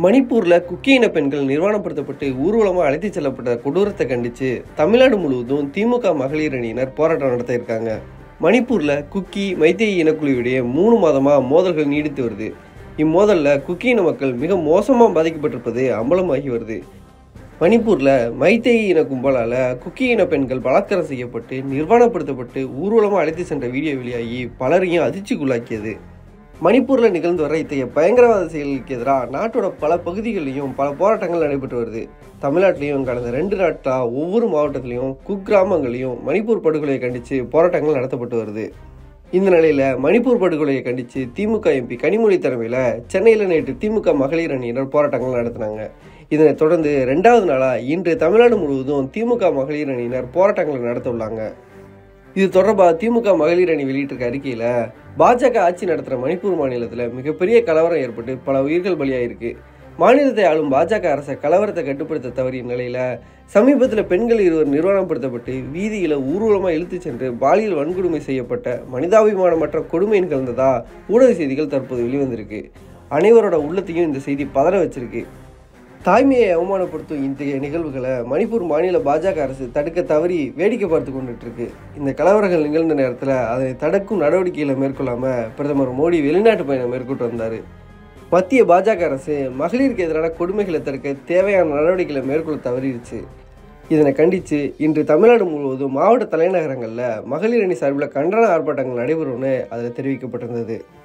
மணிப்பூரில் குக்கி இன பெண்கள் நிர்வாணப்படுத்தப்பட்டு ஊர்வலமாக அழைத்துச் செல்லப்பட்ட கொடூரத்தை கண்டித்து தமிழ்நாடு முழுவதும் திமுக மகளிர் அணியினர் போராட்டம் நடத்த இருக்காங்க மணிப்பூரில் குக்கி மைத்தேயி இனக்குழுவிடையே மூணு மாதமாக மோதல்கள் நீடித்து வருது இம்மோதலில் குக்கி இன மக்கள் மிக மோசமாக பாதிக்கப்பட்டிருப்பது அம்பலமாகி வருது மணிப்பூரில் மைத்தேயி இன கும்பலால் குக்கி இன பெண்கள் பலாத்காரம் செய்யப்பட்டு நிர்வாணப்படுத்தப்பட்டு ஊர்வலமாக அழைத்து சென்ற வீடியோ வெளியாகி பலரையும் அதிர்ச்சிக்குள்ளாக்கியது மணிப்பூரில் நிகழ்ந்து வர இத்தகைய பயங்கரவாத செயல்களுக்கு எதிராக நாட்டோட பல பகுதிகளிலும் பல போராட்டங்கள் நடைபெற்று வருது தமிழ்நாட்டிலையும் கடந்த ரெண்டு நாட்களாக ஒவ்வொரு மாவட்டத்திலையும் குக்கிராமங்களையும் மணிப்பூர் படுகொலையை கண்டித்து போராட்டங்கள் நடத்தப்பட்டு வருது இந்த நிலையில் மணிப்பூர் படுகொலையை கண்டித்து திமுக எம்பி கனிமொழி தலைமையில் சென்னையில் நேற்று திமுக மகளிர் அணியினர் போராட்டங்கள் நடத்தினாங்க இதனைத் தொடர்ந்து ரெண்டாவது நாளாக இன்று தமிழ்நாடு முழுவதும் திமுக மகளிர் அணியினர் போராட்டங்களை நடத்த உள்ளாங்க இது தொடர்பாக திமுக மகளிர் அணி வெளியிட்டிருக்க அறிக்கையில் பாஜக ஆட்சி நடத்துகிற மணிப்பூர் மாநிலத்தில் மிகப்பெரிய கலவரம் ஏற்பட்டு பல உயிர்கள் பலியாயிருக்கு மாநிலத்தை ஆளும் பாஜக அரசை கலவரத்தை கட்டுப்படுத்த தவறிய நிலையில் சமீபத்தில் பெண்கள் இருவர் நிர்வாணப்படுத்தப்பட்டு வீதியில் ஊர்வலமாக இழுத்துச் சென்று பாலியல் வன்கொடுமை செய்யப்பட்ட மனிதாபிமானமற்ற கொடுமை நிகழ்ந்ததா ஊடக செய்திகள் தற்போது வெளிவந்திருக்கு அனைவரோட உள்ளத்தையும் இந்த செய்தி பதற வச்சிருக்கு தாய்மையை அவமானப்படுத்தும் இத்தகைய நிகழ்வுகளை மணிப்பூர் மாநில பாஜக அரசு தடுக்க தவறி வேடிக்கை பார்த்து கொண்டுட்டு இருக்கு இந்த கலவரங்கள் நிகழ்ந்த நேரத்தில் அதனை தடுக்கும் நடவடிக்கைகளை மேற்கொள்ளாமல் பிரதமர் மோடி வெளிநாட்டு பயணம் மேற்கொண்டு வந்தார் மத்திய பாஜக அரசு மகளிருக்கு எதிரான கொடுமைகளை தடுக்க தேவையான நடவடிக்கைகளை மேற்கொள்ள தவறிடுச்சு இதனை கண்டித்து இன்று தமிழ்நாடு முழுவதும் மாவட்ட தலைநகரங்களில் மகளிர் அணி சார்பில் கண்டன ஆர்ப்பாட்டங்கள் நடைபெறும்னு அதில் தெரிவிக்கப்பட்டிருந்தது